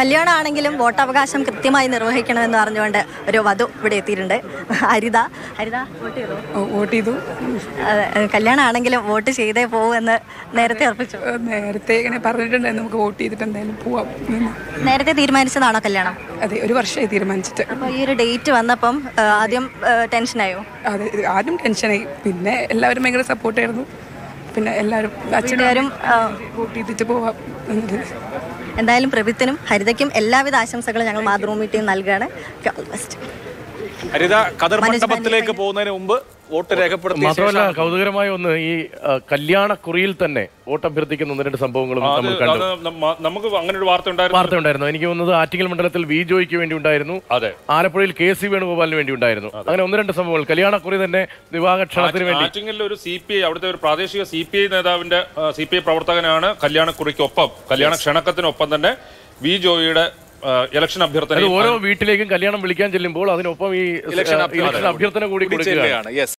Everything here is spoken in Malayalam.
കല്യാണമാണെങ്കിലും വോട്ടവകാശം കൃത്യമായി നിർവഹിക്കണമെന്ന് പറഞ്ഞുകൊണ്ട് ഒരു വധു ഇവിടെ എത്തിയിട്ടുണ്ട് ഹരിത ഹരിത വോട്ട് ചെയ്തോ വോട്ട് ചെയ്തു അതെ, കല്യാണമാണെങ്കിലും വോട്ട് ചെയ്തേ പോകുമെന്ന് നേരത്തെ ഉറപ്പിച്ചു നേരത്തെ ഇങ്ങനെ പറഞ്ഞിട്ടുണ്ടായിരുന്നു നമുക്ക് വോട്ട് ചെയ്തിട്ട് എന്തായാലും പോവാം എന്ന്. നേരത്തെ തീരുമാനിച്ചതാണോ കല്യാണം അതെ ഒരു വർഷമായി തീരുമാനിച്ചിട്ട് അപ്പോൾ ഈ ഒരു ഡേറ്റ് വന്നപ്പം ആ, ആദ്യം ആ, ടെൻഷനായോ അതെ ഇത് ആദ്യം ടെൻഷനായി പിന്നെ എല്ലാവരും ഭയങ്കര സപ്പോർട്ടായിരുന്നു പിന്നെ എല്ലാവരും അച്ഛനും വീട്ടുകാരും ആ, വോട്ട് ചെയ്തിട്ട് പോവാം എന്നത് എന്തായാലും പ്രവിത്തിനും ഹരിതയ്ക്കും എല്ലാവിധ ആശംസകളും ഞങ്ങൾ മാതൃഭൂമി ടീം നൽകുകയാണ് ഓൾ ബെസ്റ്റ് ഹരിത ഖദർ മനോജ് മണ്ഡപത്തിലേക്ക് പോകുന്നതിന് മുമ്പ് വോട്ട് രേഖപ്പെടുത്തിയ മാത്രമല്ല ശേഷം കൗതുകരമായ ഒന്ന് ഈ ആ, കല്യാണക്കുറിയിൽ തന്നെ വോട്ട് അഭ്യർത്ഥിക്കുന്ന ഒന്ന് രണ്ട് സംഭവങ്ങളും അത് നമ്മൾ കണ്ടു അത് നമ്മ- നമുക്ക് അങ്ങനെ ഒരു വാർത്ത ഉണ്ടായിരുന്നു വാർത്ത ഉണ്ടായിരുന്നു എനിക്ക് തോന്നുന്നത് ആറ്റിങ്ങൽ മണ്ഡലത്തിൽ വി ജോയ്ക്ക് വേണ്ടി ഉണ്ടായിരുന്നു അതെ ആലപ്പുഴയിൽ കെ സി വേണുഗോപാലിന് വേണ്ടി ഉണ്ടായിരുന്നു അങ്ങനെ ഒന്ന് രണ്ട് സംഭവങ്ങൾ കല്യാണക്കുറി തന്നെ വിവാഹക്ഷണത്തിന് വേണ്ടി ആറ്റിങ്ങലിൽ ഒരു സി പി ഐ അവിടുത്തെ ഒരു പ്രാദേശിക സി പി ഐ നേതാവിന്റെ സി പി ഐ പ്രവർത്തകനാണ് കല്യാണക്കുറിക്കൊപ്പം കല്യാണ ക്ഷണക്കത്തിനൊപ്പം തന്നെ വി ജോയിയുടെ ആ, ഇലക്ഷൻ അത് അഭ്യർത്ഥന ഓരോ വീട്ടിലേക്കും കല്യാണം വിളിക്കാൻ ചെല്ലുമ്പോൾ അതിനൊപ്പം ഈ ഇലക്ഷൻ ഇലക്ഷൻ അഭ്യർത്ഥന കൂടി കൂടി കൊടുക്കുകയാണ് ചെല്ലുകയാണ് യെസ്